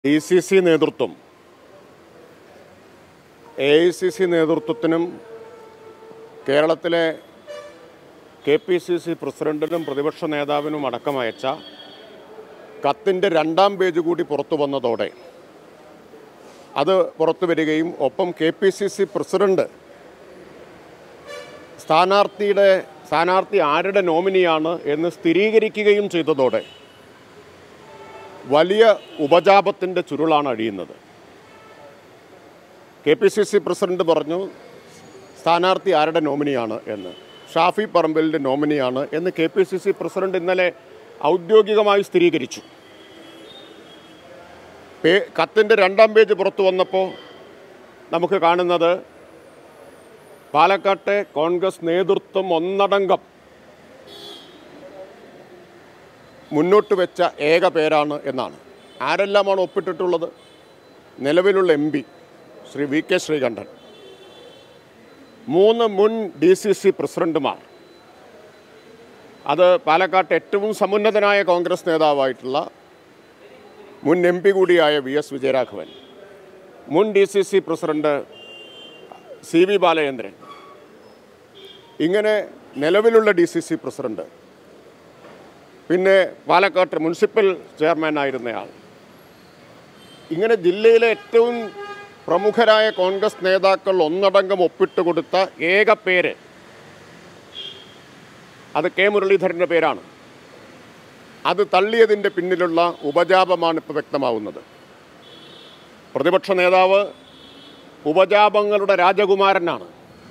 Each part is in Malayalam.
ഡി സി സി നേതൃത്വം എ ഐ സി സി നേതൃത്വത്തിനും കേരളത്തിലെ കെ പി സി സി പ്രസിഡന്റിനും പ്രതിപക്ഷ നേതാവിനും അടക്കം അയച്ച കത്തിൻ്റെ രണ്ടാം പേജ് കൂടി പുറത്തു വന്നതോടെ അത് പുറത്തു വരികയും ഒപ്പം K P C C president സ്ഥാനാർത്ഥിയുടെ സ്ഥാനാർത്ഥി ആരുടെ നോമിനിയാണ് എന്ന് സ്ഥിരീകരിക്കുകയും ചെയ്തതോടെ വലിയ ഉപജാപത്തിൻ്റെ ചുരുളാണ് അഴിയുന്നത് K P C C president പറഞ്ഞു സ്ഥാനാർത്ഥി ആരുടെ നോമിനിയാണ് എന്ന് ഷാഫി പറമ്പലിൻ്റെ നോമിനിയാണ് എന്ന് K P C C president ഇന്നലെ ഔദ്യോഗികമായി സ്ഥിരീകരിച്ചു പേ കത്തിൻ്റെ രണ്ടാം പേജ് പുറത്തു വന്നപ്പോൾ നമുക്ക് കാണുന്നത് പാലക്കാട്ടെ കോൺഗ്രസ് നേതൃത്വം ഒന്നടങ്കം മുന്നോട്ട് വെച്ച ഏക പേരാണ് എന്നാണ് ആരെല്ലാമാണ് ഒപ്പിട്ടിട്ടുള്ളത് നിലവിലുള്ള M P Shri V K Sreekandan മൂന്ന് മുൻ ഡി സി സി പ്രസിഡന്റുമാർ അത് പാലക്കാട്ട് ഏറ്റവും സമുന്നതനായ കോൺഗ്രസ് നേതാവായിട്ടുള്ള മുൻ എം പി കൂടിയായ വി എസ് വിജയരാഘവൻ മുൻ D C C president C V Balachandran ഇങ്ങനെ നിലവിലുള്ള ഡി സി സി പ്രസിഡന്റ് പിന്നെ പാലക്കാട്ട് മുനിസിപ്പൽ ചെയർമാൻ ആയിരുന്നയാൾ ഇങ്ങനെ ജില്ലയിലെ ഏറ്റവും പ്രമുഖരായ കോൺഗ്രസ് നേതാക്കൾ ഒന്നടങ്കം ഒപ്പിട്ട് കൊടുത്ത ഏക പേര് അത് കെ മുരളീധരൻ്റെ പേരാണ് അത് തള്ളിയതിൻ്റെ പിന്നിലുള്ള ഉപജാപമാണ് ഇപ്പോൾ വ്യക്തമാവുന്നത് പ്രതിപക്ഷ നേതാവ് ഉപജാപങ്ങളുടെ രാജകുമാരനാണ്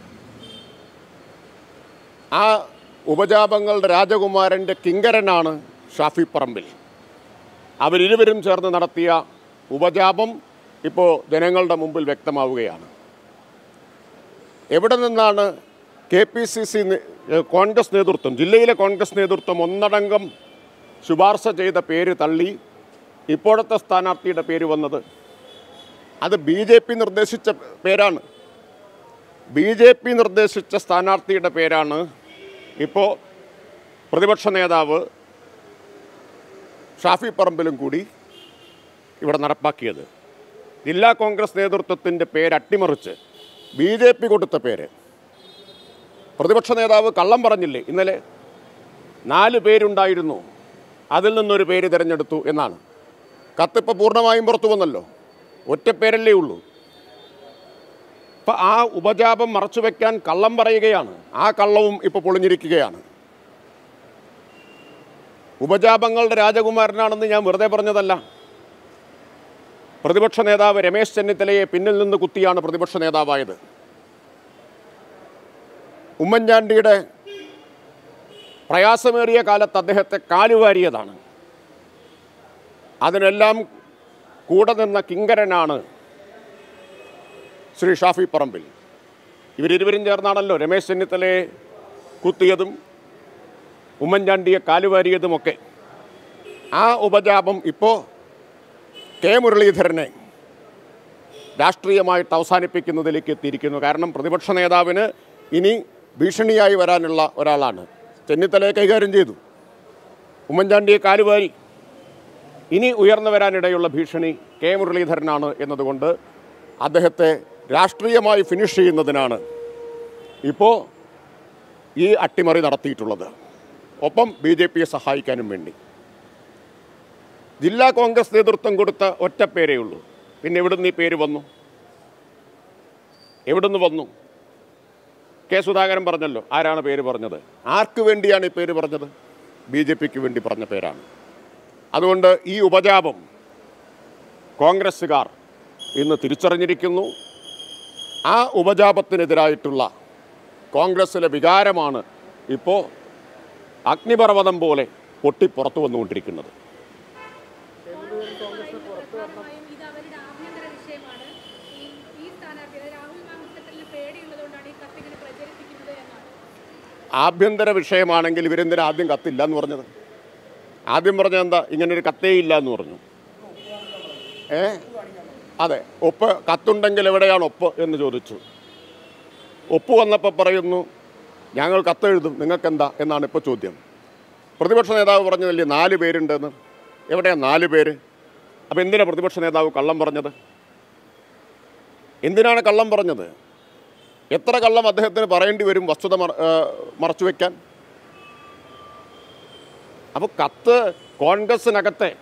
ആ ഉപജാപങ്ങളുടെ രാജകുമാരൻ്റെ കിങ്കരനാണ് ഷാഫി പറമ്പിൽ അവരിരുവരും ചേർന്ന് നടത്തിയ ഉപജാപം ഇപ്പോൾ ജനങ്ങളുടെ മുമ്പിൽ വ്യക്തമാവുകയാണ് എവിടെ നിന്നാണ് K P C C Congress നേതൃത്വം ജില്ലയിലെ കോൺഗ്രസ് നേതൃത്വം ഒന്നടങ്കം ശുപാർശ ചെയ്ത പേര് തള്ളി ഇപ്പോഴത്തെ സ്ഥാനാർത്ഥിയുടെ പേര് വന്നത് അത് ബി ജെ പി നിർദ്ദേശിച്ച പേരാണ് ബി ജെ പി നിർദ്ദേശിച്ച സ്ഥാനാർത്ഥിയുടെ പേരാണ് ഇപ്പോൾ പ്രതിപക്ഷ നേതാവ് ഷാഫി പറമ്പിലും കൂടി ഇവിടെ നടപ്പാക്കിയത് ജില്ലാ കോൺഗ്രസ് നേതൃത്വത്തിൻ്റെ പേര് അട്ടിമറിച്ച് ബി ജെ പി കൊടുത്ത പേര് പ്രതിപക്ഷ നേതാവ് കള്ളം പറഞ്ഞില്ലേ ഇന്നലെ നാല് പേരുണ്ടായിരുന്നു അതിൽ നിന്നൊരു പേര് തിരഞ്ഞെടുത്തു എന്നാണ് കത്തിപ്പോൾ പൂർണ്ണമായും പുറത്തു വന്നല്ലോ ഒറ്റ പേരല്ലേ ഉള്ളൂ അപ്പം ആ ഉപജാപം മറച്ചു വയ്ക്കാൻ കള്ളം പറയുകയാണ് ആ കള്ളവും ഇപ്പോൾ പൊളിഞ്ഞിരിക്കുകയാണ് ഉപജാപങ്ങളുടെ രാജകുമാരനാണെന്ന് ഞാൻ വെറുതെ പറഞ്ഞതല്ല പ്രതിപക്ഷ നേതാവ് രമേശ് ചെന്നിത്തലയെ പിന്നിൽ നിന്ന് കുത്തിയാണ് പ്രതിപക്ഷ നേതാവായത് ഉമ്മൻചാണ്ടിയുടെ പ്രയാസമേറിയ കാലത്ത് അദ്ദേഹത്തെ കാലുവാരിയതാണ് അതിനെല്ലാം കൂടെ നിന്ന കിങ്കരനാണ് ശ്രീ ഷാഫി പറമ്പിൽ ഇവരിരുവരും ചേർന്നാണല്ലോ രമേശ് ചെന്നിത്തലയെ കുത്തിയതും ഉമ്മൻചാണ്ടിയെ കാലുവാരിയതുമൊക്കെ ആ ഉപജാപം ഇപ്പോൾ കെ മുരളീധരനെ രാഷ്ട്രീയമായിട്ട് അവസാനിപ്പിക്കുന്നതിലേക്ക് എത്തിയിരിക്കുന്നു കാരണം പ്രതിപക്ഷ നേതാവിന് ഇനി ഭീഷണിയായി വരാനുള്ള ഒരാളാണ് ചെന്നിത്തലയെ കൈകാര്യം ചെയ്തു ഉമ്മൻചാണ്ടിയെ കാലുവാരി ഇനി ഉയർന്നു വരാനിടയുള്ള ഭീഷണി കെ മുരളീധരനാണ് എന്നതുകൊണ്ട് അദ്ദേഹത്തെ രാഷ്ട്രീയമായി ഫിനിഷ് ചെയ്യുന്നതിനാണ് ഇപ്പോൾ ഈ അട്ടിമറി നടത്തിയിട്ടുള്ളത് ഒപ്പം ബി ജെ പിയെ സഹായിക്കാനും വേണ്ടി ജില്ലാ കോൺഗ്രസ് നേതൃത്വം കൊടുത്ത ഒറ്റ പേരേ ഉള്ളൂ പിന്നെ എവിടുന്ന് ഈ പേര് വന്നു എവിടുന്ന് വന്നു കെ സുധാകരൻ പറഞ്ഞല്ലോ ആരാണ് പേര് പറഞ്ഞത് ആർക്ക് വേണ്ടിയാണ് ഈ പേര് പറഞ്ഞത് ബി ജെ പിക്ക് വേണ്ടി പറഞ്ഞ പേരാണ് അതുകൊണ്ട് ഈ ഉപജാപം കോൺഗ്രസ്സുകാർ ഇന്ന് തിരിച്ചറിഞ്ഞിരിക്കുന്നു ആ ഉപജാപത്തിനെതിരായിട്ടുള്ള കോൺഗ്രസ്സിലെ വികാരമാണ് ഇപ്പോൾ അഗ്നിപർവ്വതം പോലെ പൊട്ടി പുറത്തു വന്നുകൊണ്ടിരിക്കുന്നത് പൂർണ്ണമായും ഇത് അവരുടെ ആഭ്യന്തര വിഷയമാണ് ഈ ഈ സ്ഥാനാർത്ഥി അതായത് രാഹുൽ മാങ്കുട്ടത്തിന് പേടിയുള്ളതുകൊണ്ടാണ് ഈ കത്തിങ്ങനെ പ്രചരിപ്പിക്കുന്നത് എന്നാണ് ആഭ്യന്തര വിഷയമാണെങ്കിൽ ഇവരെന്തിനാ ആദ്യം കത്തില്ല എന്ന് പറഞ്ഞത് ആദ്യം പറഞ്ഞത് എന്താ ഇങ്ങനൊരു കത്തേ ഇല്ല എന്ന് പറഞ്ഞു ഏ അതെ ഒപ്പ് കത്തുണ്ടെങ്കിൽ എവിടെയാണ് ഒപ്പ് എന്ന് ചോദിച്ചു ഒപ്പ് വന്നപ്പോൾ പറയുന്നു ഞങ്ങൾ കത്തെഴുതും നിങ്ങൾക്കെന്താ എന്നാണ് ഇപ്പോൾ ചോദ്യം പ്രതിപക്ഷ നേതാവ് പറഞ്ഞതല്ലേ നാല് പേരുണ്ടെന്ന് എവിടെയാണ് നാല് പേര് അപ്പോൾ എന്തിനാണ് പ്രതിപക്ഷ നേതാവ് കള്ളം പറഞ്ഞത് എന്തിനാണ് കള്ളം പറഞ്ഞത് എത്ര കള്ളം അദ്ദേഹത്തിന് പറയേണ്ടി വരും വസ്തുത മറ മറച്ചു വയ്ക്കാൻ അപ്പോൾ കത്ത് കോൺഗ്രസിനകത്തെ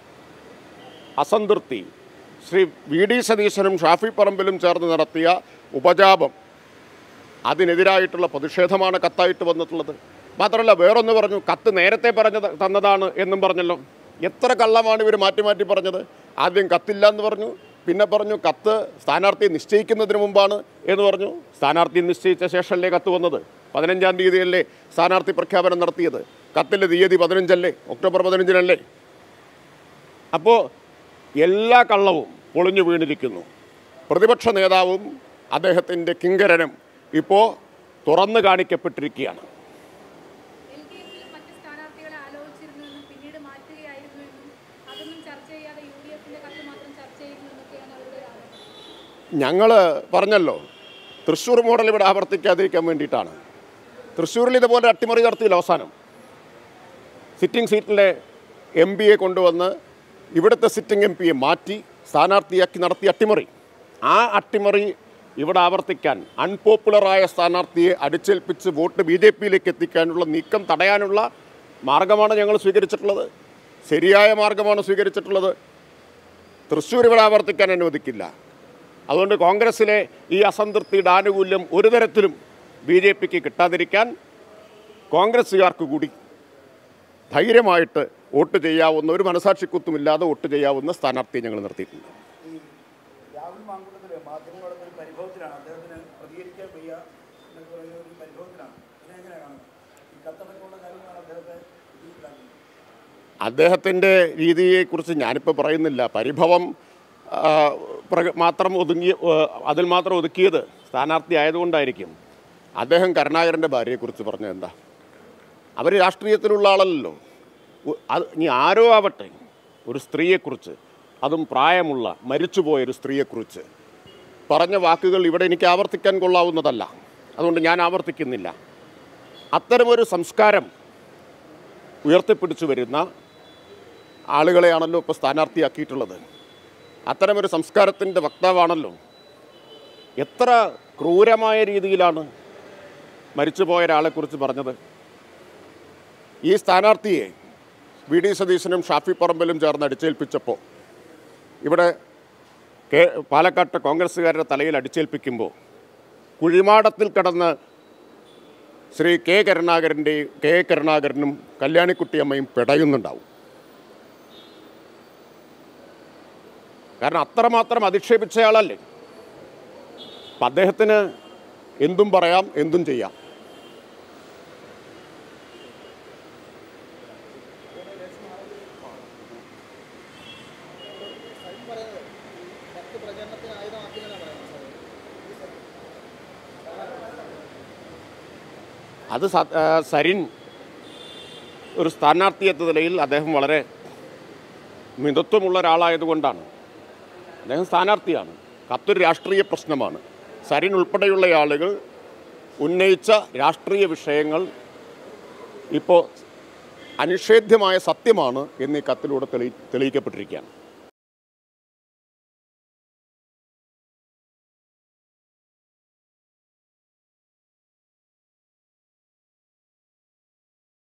അസംതൃപ്തി ശ്രീ വി ഡി സതീശനും ഷാഫി പറമ്പിലും ചേർന്ന് നടത്തിയ ഉപജാപം അതിനെതിരായിട്ടുള്ള പ്രതിഷേധമാണ് കത്തായിട്ട് വന്നിട്ടുള്ളത് മാത്രമല്ല വേറൊന്ന് പറഞ്ഞു കത്ത് നേരത്തെ പറഞ്ഞത് തന്നതാണ് എന്നും പറഞ്ഞല്ലോ എത്ര കള്ളമാണ് ഇവർ മാറ്റി മാറ്റി പറഞ്ഞത് ആദ്യം കത്തില്ല എന്ന് പറഞ്ഞു പിന്നെ പറഞ്ഞു കത്ത് സ്ഥാനാർത്ഥിയെ നിശ്ചയിക്കുന്നതിന് മുമ്പാണ് എന്ന് പറഞ്ഞു സ്ഥാനാർത്ഥി നിശ്ചയിച്ച ശേഷമല്ലേ കത്ത് വന്നത് പതിനഞ്ചാം തീയതിയല്ലേ സ്ഥാനാർത്ഥി പ്രഖ്യാപനം നടത്തിയത് കത്തിൻ്റെ തീയതി പതിനഞ്ചല്ലേ ഒക്ടോബർ പതിനഞ്ചിനല്ലേ അപ്പോൾ എല്ലാ കള്ളവും പൊളിഞ്ഞു വീണിരിക്കുന്നു പ്രതിപക്ഷ നേതാവും അദ്ദേഹത്തിൻ്റെ കിങ്കരനും ഇപ്പോൾ തുറന്നു കാണിക്കപ്പെട്ടിരിക്കുകയാണ് എൽ ഡി എഫിൽ മറ്റ് സ്ഥാനാർത്ഥികളെ ആലോചിച്ചിരുന്നുവെന്നും പിന്നീട് മാറ്റുകയായിരുന്നുവെന്നും അതൊന്നും ചർച്ച ചെയ്യാതെ യു ഡി എഫിന്റെ കത്ത് മാത്രം ചർച്ച ചെയ്യുന്നു എന്നൊക്കെയാണ് അവരുടെ ഒരു ആരോപണം ഞങ്ങൾ പറഞ്ഞല്ലോ തൃശ്ശൂർ മോഡൽ ഇവിടെ ആവർത്തിക്കാതിരിക്കാൻ വേണ്ടിയിട്ടാണ് തൃശ്ശൂരിൽ ഇതുപോലെ അട്ടിമറി നടത്തിയില്ല അവസാനം സിറ്റിംഗ് സീറ്റിലെ എം പിയെ കൊണ്ടുവന്ന് ഇവിടുത്തെ സിറ്റിംഗ് എം പിയെ മാറ്റി സ്ഥാനാർത്ഥിയാക്കി നടത്തിയ അട്ടിമറി ആ അട്ടിമറി ഇവിടെ ആവർത്തിക്കാൻ അൺപോപ്പുലറായ സ്ഥാനാർത്ഥിയെ അടിച്ചേൽപ്പിച്ച് വോട്ട് ബി ജെ പിയിലേക്ക് എത്തിക്കാനുള്ള നീക്കം തടയാനുള്ള മാർഗമാണ് ഞങ്ങൾ സ്വീകരിച്ചിട്ടുള്ളത് ശരിയായ മാർഗമാണ് സ്വീകരിച്ചിട്ടുള്ളത് തൃശ്ശൂർ ഇവിടെ ആവർത്തിക്കാൻ അനുവദിക്കില്ല അതുകൊണ്ട് കോൺഗ്രസ്സിലെ ഈ അസംതൃപ്തിയുടെ ആനുകൂല്യം ഒരു തരത്തിലും ബി ജെ പിക്ക് കിട്ടാതിരിക്കാൻ കോൺഗ്രസ്സുകാർക്ക് കൂടി ധൈര്യമായിട്ട് വോട്ട് ചെയ്യാവുന്ന ഒരു മനസാക്ഷിക്കുത്തുമില്ലാതെ വോട്ട് ചെയ്യാവുന്ന സ്ഥാനാർത്ഥിയെ ഞങ്ങൾ നിർത്തിയിട്ടുണ്ട് ഈ രാഹുൽ മാങ്കുളത്തില് മാധ്യമങ്ങളൊക്കെ ഒരു പരിഭവത്തിലാണ് അദ്ദേഹത്തിന് പ്രതികരിക്കാൻ വയ്യ എന്നൊക്കെ പറയുന്ന ഒരു പരിഭവത്തിലാണ് ഇതിനെങ്ങനെ കാണുന്നത് ഈ കത്തടക്കമുള്ള കാര്യങ്ങളാണ് അദ്ദേഹത്തെ ബുദ്ധിമുട്ടിലാക്കുന്നത് അദ്ദേഹത്തിൻ്റെ രീതിയെക്കുറിച്ച് ഞാനിപ്പോൾ പറയുന്നില്ല പരിഭവം ആ, പ്രക- മാത്രം ഒതുങ്ങി ആ, അതിൽ മാത്രം ഒതുക്കിയത് സ്ഥാനാർത്ഥി ആയതുകൊണ്ടായിരിക്കും അദ്ദേഹം കരുണാകരൻ്റെ ഭാര്യയെക്കുറിച്ച് പറഞ്ഞത് എന്താ അവർ രാഷ്ട്രീയത്തിലുള്ള ആളല്ലല്ലോ ഉ- അത് ഇനി ആരോ ആവട്ടെ ഒരു സ്ത്രീയെക്കുറിച്ച് അതും പ്രായമുള്ള മരിച്ചുപോയ ഒരു സ്ത്രീയെക്കുറിച്ച് പറഞ്ഞ വാക്കുകൾ ഇവിടെ എനിക്ക് ആവർത്തിക്കാൻ കൊള്ളാവുന്നതല്ല അതുകൊണ്ട് ഞാൻ ആവർത്തിക്കുന്നില്ല അത്തരമൊരു സംസ്കാരം ഉയർത്തിപ്പിടിച്ചു വരുന്ന ആളുകളെയാണല്ലോ ഇപ്പോൾ സ്ഥാനാർത്ഥിയാക്കിയിട്ടുള്ളത് അത്തരമൊരു സംസ്കാരത്തിൻ്റെ വക്താവാണല്ലോ എത്ര ക്രൂരമായ രീതിയിലാണ് മരിച്ചുപോയ ഒരാളെക്കുറിച്ച് പറഞ്ഞത് ഈ സ്ഥാനാർത്ഥിയെ വി ഡി സതീശനും ഷാഫി പറമ്പലും ചേർന്ന് അടിച്ചേൽപ്പിച്ചപ്പോൾ ഇവിടെ കേ പാലക്കാട്ട് കോൺഗ്രസ്സുകാരുടെ തലയിൽ അടിച്ചേൽപ്പിക്കുമ്പോൾ കുഴിമാടത്തിൽ കിടന്ന് ശ്രീ കെ കരുണാകരൻ്റെയും കെ കരുണാകരനും കല്യാണിക്കുട്ടിയമ്മയും പിടയുന്നുണ്ടാവും കാരണം അത്രമാത്രം അധിക്ഷേപിച്ചയാളല്ലേ അപ്പം അദ്ദേഹത്തിന് എന്തും പറയാം എന്തും ചെയ്യാം അത് സ- ആ, സരിൻ ഒരു സ്ഥാനാർത്ഥി എന്ന നിലയിൽ അദ്ദേഹം വളരെ മിതത്വമുള്ള ഒരാളായതുകൊണ്ടാണ് അദ്ദേഹം സ്ഥാനാർത്ഥിയാണ് കത്തൊരു രാഷ്ട്രീയ പ്രശ്നമാണ് സരിൻ ഉൾപ്പെടെയുള്ള ആളുകൾ ഉന്നയിച്ച രാഷ്ട്രീയ വിഷയങ്ങൾ ഇപ്പോൾ അനിഷേധ്യമായ സത്യമാണ് എന്നീ കത്തിലൂടെ തെളി തെളിയിക്കപ്പെട്ടിരിക്കുകയാണ്